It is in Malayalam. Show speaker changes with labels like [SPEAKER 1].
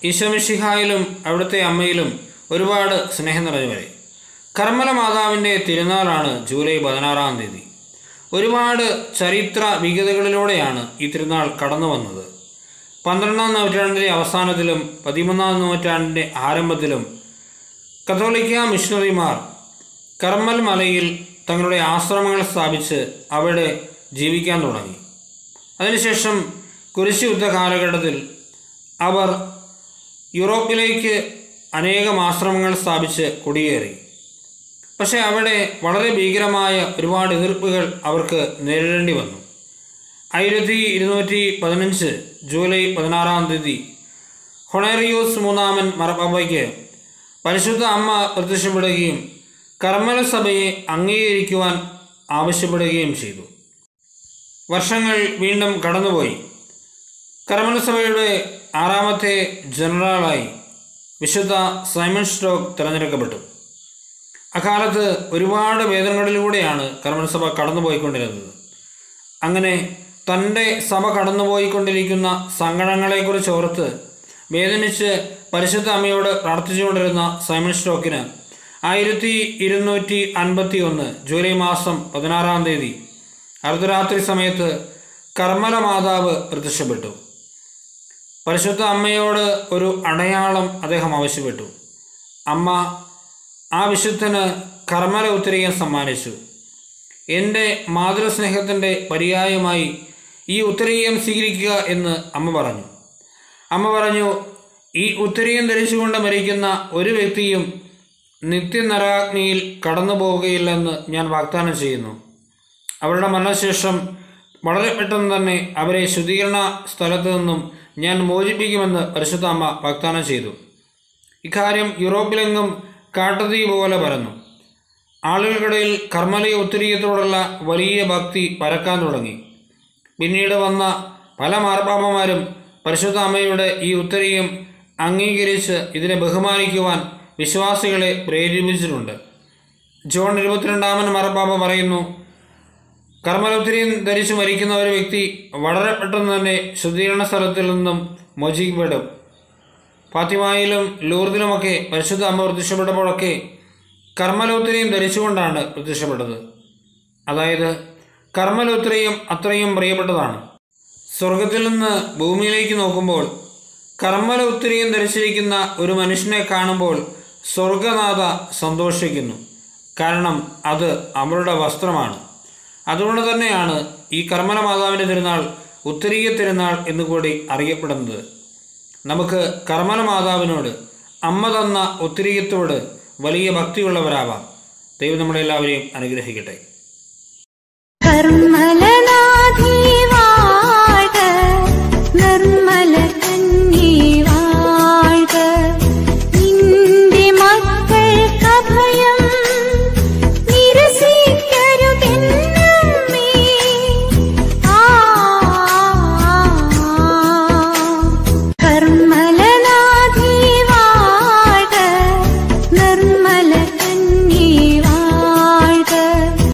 [SPEAKER 1] ഈശോമിഷിഹായിലും അവിടുത്തെ അമ്മയിലും ഒരുപാട് സ്നേഹം നിറഞ്ഞവരെ കർമ്മല മാതാവിൻ്റെ തിരുനാളാണ് ജൂലൈ പതിനാറാം തീയതി ഒരുപാട് ചരിത്ര വിഗതകളിലൂടെയാണ് ഈ തിരുനാൾ കടന്നു വന്നത് പന്ത്രണ്ടാം നൂറ്റാണ്ടിൻ്റെ അവസാനത്തിലും പതിമൂന്നാം നൂറ്റാണ്ടിൻ്റെ ആരംഭത്തിലും കത്തോലിക്ക മിഷണറിമാർ കർമ്മൽ മലയിൽ തങ്ങളുടെ ആശ്രമങ്ങൾ സ്ഥാപിച്ച് അവിടെ ജീവിക്കാൻ തുടങ്ങി അതിനുശേഷം കുരിശ് യുദ്ധ കാലഘട്ടത്തിൽ അവർ യൂറോപ്പിലേക്ക് അനേകം ആശ്രമങ്ങൾ സ്ഥാപിച്ച് കുടിയേറി പക്ഷേ അവിടെ വളരെ ഭീകരമായ ഒരുപാട് എതിർപ്പുകൾ അവർക്ക് നേരിടേണ്ടി വന്നു ആയിരത്തി ഇരുന്നൂറ്റി പതിനഞ്ച് ജൂലൈ പതിനാറാം തീയതി ഹൊണേറിയൂസ് മൂന്നാമൻ മറപ്പാപ്പയ്ക്ക് പരിശുദ്ധ അമ്മ പ്രത്യക്ഷപ്പെടുകയും കർമ്മല സഭയെ അംഗീകരിക്കുവാൻ ആവശ്യപ്പെടുകയും ചെയ്തു വർഷങ്ങൾ വീണ്ടും കടന്നുപോയി കർമ്മല സഭയുടെ ആറാമത്തെ ജനറലായി വിശുദ്ധ സൈമൺ സ്റ്റോക്ക് തിരഞ്ഞെടുക്കപ്പെട്ടു അക്കാലത്ത് ഒരുപാട് വേദനകളിലൂടെയാണ് കർമ്മല സഭ കടന്നുപോയിക്കൊണ്ടിരുന്നത് അങ്ങനെ തൻ്റെ സഭ കടന്നുപോയിക്കൊണ്ടിരിക്കുന്ന സങ്കടങ്ങളെക്കുറിച്ച് ഓർത്ത് വേദനിച്ച് പരിശുദ്ധ അമ്മയോട് പ്രാർത്ഥിച്ചുകൊണ്ടിരുന്ന സൈമൺ സ്റ്റോക്കിന് ആയിരത്തി ഇരുന്നൂറ്റി അൻപത്തി ഒന്ന് ജൂലൈ മാസം പതിനാറാം തീയതി അർദ്ധരാത്രി സമയത്ത് കർമ്മല മാതാവ് പ്രത്യക്ഷപ്പെട്ടു പരിശുദ്ധ അമ്മയോട് ഒരു അടയാളം അദ്ദേഹം ആവശ്യപ്പെട്ടു അമ്മ ആ വിശുദ്ധന് കർമ്മല ഉത്തരീയം സമ്മാനിച്ചു എൻ്റെ മാതൃസ്നേഹത്തിൻ്റെ പര്യായമായി ഈ ഉത്തരീയം സ്വീകരിക്കുക എന്ന് അമ്മ പറഞ്ഞു അമ്മ പറഞ്ഞു ഈ ഉത്തരീയം ധരിച്ചുകൊണ്ട് മരിക്കുന്ന ഒരു വ്യക്തിയും നിത്യനരാഗ്നിയിൽ കടന്നു പോവുകയില്ലെന്ന് ഞാൻ വാഗ്ദാനം ചെയ്യുന്നു അവരുടെ മരണശേഷം വളരെ പെട്ടെന്ന് തന്നെ അവരെ ശുദ്ധീകരണ സ്ഥലത്തു നിന്നും ഞാൻ മോചിപ്പിക്കുമെന്ന് പരിശുദ്ധ അമ്മ വാഗ്ദാനം ചെയ്തു ഇക്കാര്യം യൂറോപ്പിലെങ്ങും കാട്ടുതീ പോലെ പരന്നു ആളുകൾക്കിടയിൽ കർമ്മലയ ഉത്തരീയത്തോടുള്ള വലിയ ഭക്തി പരക്കാൻ തുടങ്ങി പിന്നീട് വന്ന പല മാർപ്പാപ്പമാരും പരിശുദ്ധ അമ്മയുടെ ഈ ഉത്തരീയം അംഗീകരിച്ച് ഇതിനെ ബഹുമാനിക്കുവാൻ വിശ്വാസികളെ പ്രേരിപ്പിച്ചിട്ടുണ്ട് ജോൺ ഇരുപത്തിരണ്ടാമൻ മാർപ്പാപ്പ പറയുന്നു കർമ്മലോത്തരിയും ധരിച്ചു മരിക്കുന്ന ഒരു വ്യക്തി വളരെ പെട്ടെന്ന് തന്നെ ശുദ്ധീകരണ സ്ഥലത്തിൽ നിന്നും മോചിക്കപ്പെടും ഫാത്തിമായിലും ലൂർദിലുമൊക്കെ പരിശുദ്ധ അമ്മ പ്രത്യക്ഷപ്പെട്ടപ്പോഴൊക്കെ കർമ്മലോത്തരിയും ധരിച്ചുകൊണ്ടാണ് പ്രത്യക്ഷപ്പെട്ടത് അതായത് കർമ്മലോത്തരിയും അത്രയും പ്രിയപ്പെട്ടതാണ് സ്വർഗത്തിൽ നിന്ന് ഭൂമിയിലേക്ക് നോക്കുമ്പോൾ കർമ്മലോത്തരിയും ധരിച്ചിരിക്കുന്ന ഒരു മനുഷ്യനെ കാണുമ്പോൾ സ്വർഗനാഥ സന്തോഷിക്കുന്നു കാരണം അത് അവരുടെ വസ്ത്രമാണ് അതുകൊണ്ട് തന്നെയാണ് ഈ കർമ്മല മാതാവിൻ്റെ തിരുനാൾ ഉത്തരീയ തിരുനാൾ എന്നുകൂടി അറിയപ്പെടുന്നത് നമുക്ക് കർമ്മല മാതാവിനോട് അമ്മ തന്ന ഉത്തരീയത്തോട് വലിയ ഭക്തിയുള്ളവരാവാം ദൈവം നമ്മളെല്ലാവരെയും അനുഗ്രഹിക്കട്ടെ
[SPEAKER 2] കർമ്മ